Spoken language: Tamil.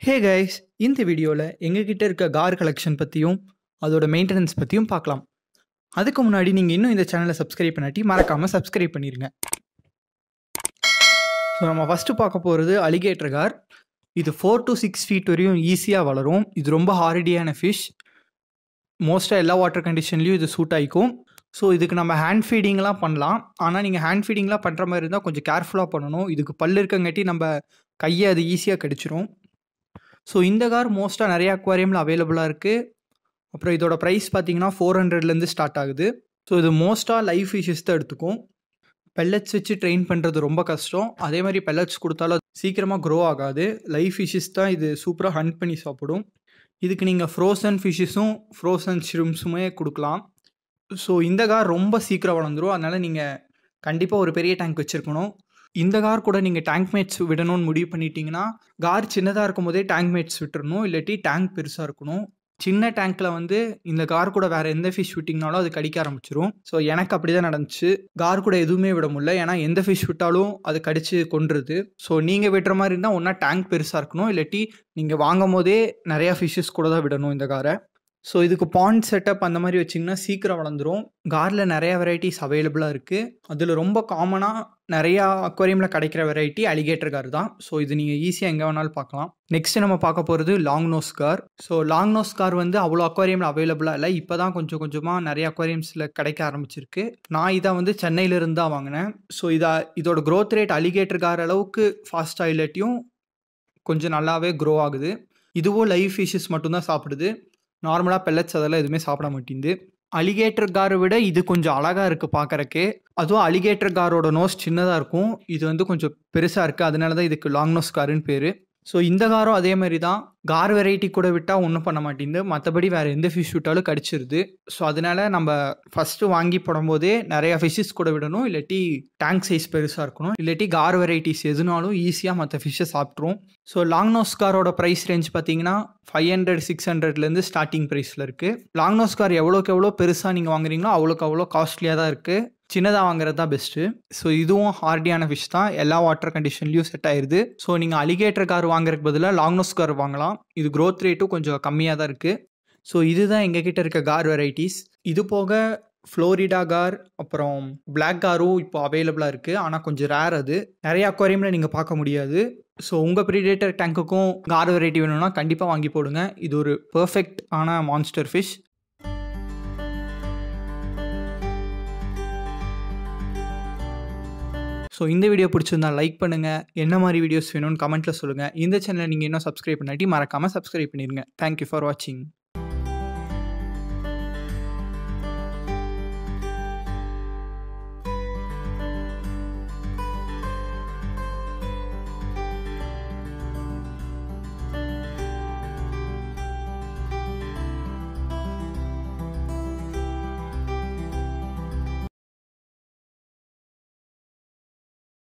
ஹே கைஸ் இந்த வீடியோவில் எங்ககிட்ட இருக்க கார் கலெக்ஷன் பற்றியும் அதோட மெயின்டெனன்ஸ் பற்றியும் பார்க்கலாம் அதுக்கு முன்னாடி நீங்கள் இன்னும் இந்த சேனலை சப்ஸ்கிரைப் பண்ணாட்டி மறக்காமல் சப்ஸ்கிரைப் பண்ணிடுங்க ஸோ நம்ம ஃபஸ்ட்டு பார்க்க போகிறது அலிகேட்டர் கார் இது ஃபோர் டு சிக்ஸ் ஃபீட் வரையும் ஈஸியாக வளரும் இது ரொம்ப ஹார்டியான ஃபிஷ் மோஸ்ட்டாக எல்லா வாட்டர் கண்டிஷன்லேயும் இது சூட் ஆகிக்கும் ஸோ இதுக்கு நம்ம ஹேண்ட் ஃபீடிங்லாம் பண்ணலாம் ஆனால் நீங்கள் ஹேண்ட் ஃபீடிங்லாம் பண்ணுற மாதிரி இருந்தால் கொஞ்சம் கேர்ஃபுல்லாக பண்ணணும் இதுக்கு பல் இருக்கங்காட்டி நம்ம கையை அது ஈஸியாக கடிச்சிரும் ஸோ இந்த கார் மோஸ்ட்டாக நிறைய அக்வாரியமில் அவைலபிளாக இருக்குது அப்புறம் இதோட ப்ரைஸ் பார்த்தீங்கன்னா ஃபோர் ஹண்ட்ரட்லேருந்து ஸ்டார்ட் ஆகுது ஸோ இது மோஸ்ட்டாக லைவ் ஃபிஷஸ் தான் எடுத்துக்கும் பெல்லட்ஸ் வச்சு ட்ரெயின் பண்ணுறது ரொம்ப கஷ்டம் அதே மாதிரி பெல்லட்ஸ் கொடுத்தாலும் அது சீக்கிரமாக க்ரோ ஆகாது லைவ் ஃபிஷஸ் தான் இது சூப்பராக ஹண்ட் பண்ணி சாப்பிடும் இதுக்கு நீங்கள் ஃப்ரோசன் ஃபிஷ்ஷஸும் ஃப்ரோசன் ஷ்ரிம்ஸுமே கொடுக்கலாம் ஸோ இந்த கார் ரொம்ப சீக்கிரம் வளர்ந்துரும் அதனால் நீங்கள் கண்டிப்பாக ஒரு பெரிய டேங்க் வச்சுருக்கணும் இந்த கார் கூட நீங்கள் டேங்க் மேட்ஸ் விடணும்னு முடிவு பண்ணிட்டீங்கன்னா கார் சின்னதாக இருக்கும் போதே டேங்க் மேட்ஸ் விட்டுறணும் இல்லாட்டி டேங்க் பெருசாக இருக்கணும் சின்ன டேங்க்கில் வந்து இந்த கார் கூட வேறு எந்த ஃபிஷ் விட்டிங்கனாலும் அது கடிக்க ஆரம்பிச்சிரும் ஸோ எனக்கு அப்படி தான் நடந்துச்சு கார் கூட எதுவுமே விட முடியல ஏன்னா எந்த ஃபிஷ் விட்டாலும் அது கடிச்சு கொன்றுது ஸோ நீங்கள் விடுற மாதிரி இருந்தால் ஒன்றா டேங்க் பெருசாக இருக்கணும் இல்லாட்டி நீங்கள் வாங்கும் போதே நிறையா ஃபிஷ்ஷஸ் கூட தான் விடணும் இந்த காரை ஸோ இதுக்கு பாண்ட் செட்டப் அந்த மாதிரி வச்சிங்கன்னா சீக்கிரம் வளர்ந்துரும் காரில் நிறையா வெரைட்டிஸ் அவைலபிளாக இருக்குது அதில் ரொம்ப காமனாக நிறையா அக்வாரியமில் கிடைக்கிற வெரைட்டி அலிகேட்டர் கார் தான் ஸோ இது நீங்கள் ஈஸியாக எங்கே வேணாலும் பார்க்கலாம் நெக்ஸ்ட் நம்ம பார்க்க போகிறது long nose gar so long nose gar வந்து அவ்வளோ அக்வாரியமில் அவைலபிளாக இல்லை இப்போ தான் கொஞ்சம் கொஞ்சமாக நிறைய அக்வாரியம்ஸில் கிடைக்க ஆரம்பிச்சிருக்கு நான் இதை வந்து சென்னையிலிருந்து தான் வாங்கினேன் ஸோ இதை இதோட க்ரோத் ரேட் அலிகேட்டர் கார் அளவுக்கு ஃபாஸ்ட்டாக இல்லாட்டியும் கொஞ்சம் நல்லாவே க்ரோ ஆகுது இதுவும் லைவ் ஃபிஷஸ் மட்டும்தான் சாப்பிடுது நார்மலாக பெல்லட்ஸ் அதெல்லாம் எதுவுமே சாப்பிட மாட்டேங்குது அலிகேட்டர் காரை விட இது கொஞ்சம் அழகாக இருக்குது பார்க்குறக்கு அதுவும் அலிகேட்டர் காரோட நோஸ் சின்னதாக இருக்கும் இது வந்து கொஞ்சம் பெருசாக இருக்குது அதனால தான் இதுக்கு லாங் நோஸ் காருன்னு பேர் ஸோ இந்த காரும் அதே மாதிரி தான் கார் வெரைட்டி கூட விட்டால் ஒன்றும் பண்ண மாட்டேங்குது மற்றபடி வேறு எந்த ஃபிஷ் விட்டாலும் கடிச்சிருது ஸோ அதனால நம்ம ஃபஸ்ட்டு வாங்கி போடும்போதே நிறையா ஃபிஷ்ஷஸ் கூட விடணும் இல்லாட்டி டேங்க் சைஸ் பெருசாக இருக்கணும் இல்லாட்டி கார் வெரைட்டிஸ் எதுனாலும் ஈஸியாக மற்ற ஃபிஷ்ஷை சாப்பிட்ரும் ஸோ லாங் நோஸ் காரோட ப்ரைஸ் ரேஞ்ச் பார்த்தீங்கன்னா ஃபைவ் ஹண்ட்ரட் சிக்ஸ் ஹண்ட்ரட்லேருந்து ஸ்டார்டிங் ப்ரைஸில் இருக்குது லாங் நோஸ் கார் எவ்வளோக்கு எவ்வளோ பெருசாக நீங்கள் வாங்குறீங்களோ அவ்வளோக்கு அவ்வளோ காஸ்ட்லியாக தான் இருக்குது சின்னதாக வாங்குறது தான் பெஸ்ட்டு ஸோ இதுவும் ஹார்டியான ஃபிஷ் தான் எல்லா வாட்டர் கண்டிஷன்லையும் செட் ஆயிடுது ஸோ நீங்கள் அலிகேட்டர் கார் வாங்குறதுக்கு பதிலாக லாங் நோஸ் கார் வாங்கலாம் இது க்ரோத் ரேட்டும் கொஞ்சம் கம்மியாக தான் இருக்குது ஸோ இதுதான் எங்ககிட்ட இருக்க கார் வெரைட்டிஸ் இது போக ஃப்ளோரிடா கார் அப்புறம் பிளாக் காரும் இப்போ அவைலபிளாக இருக்குது ஆனால் கொஞ்சம் ரேர் அது நிறைய அக்வாரியமில் நீங்கள் பார்க்க முடியாது ஸோ உங்கள் ப்ரீடேட்டர் டேங்க்குக்கும் கார் வெரைட்டி வேணும்னா கண்டிப்பாக வாங்கி போடுங்க இது ஒரு பர்ஃபெக்ட் ஆன மான்ஸ்டர் ஃபிஷ் ஸோ இந்த வீடியோ பிடிச்சிருந்தா லைக் பண்ணுங்கள் என்ன மாதிரி வீடியோஸ் வேணும்னு கமெண்ட்டில் சொல்லுங்கள் இந்த சேனலை நீங்கள் இன்னும் சப்ஸ்கிரைப் பண்ணாட்டி மறக்காமல் சப்ஸ்கிரைப் பண்ணிடுங்க தேங்க்யூ ஃபார் வாட்சிங்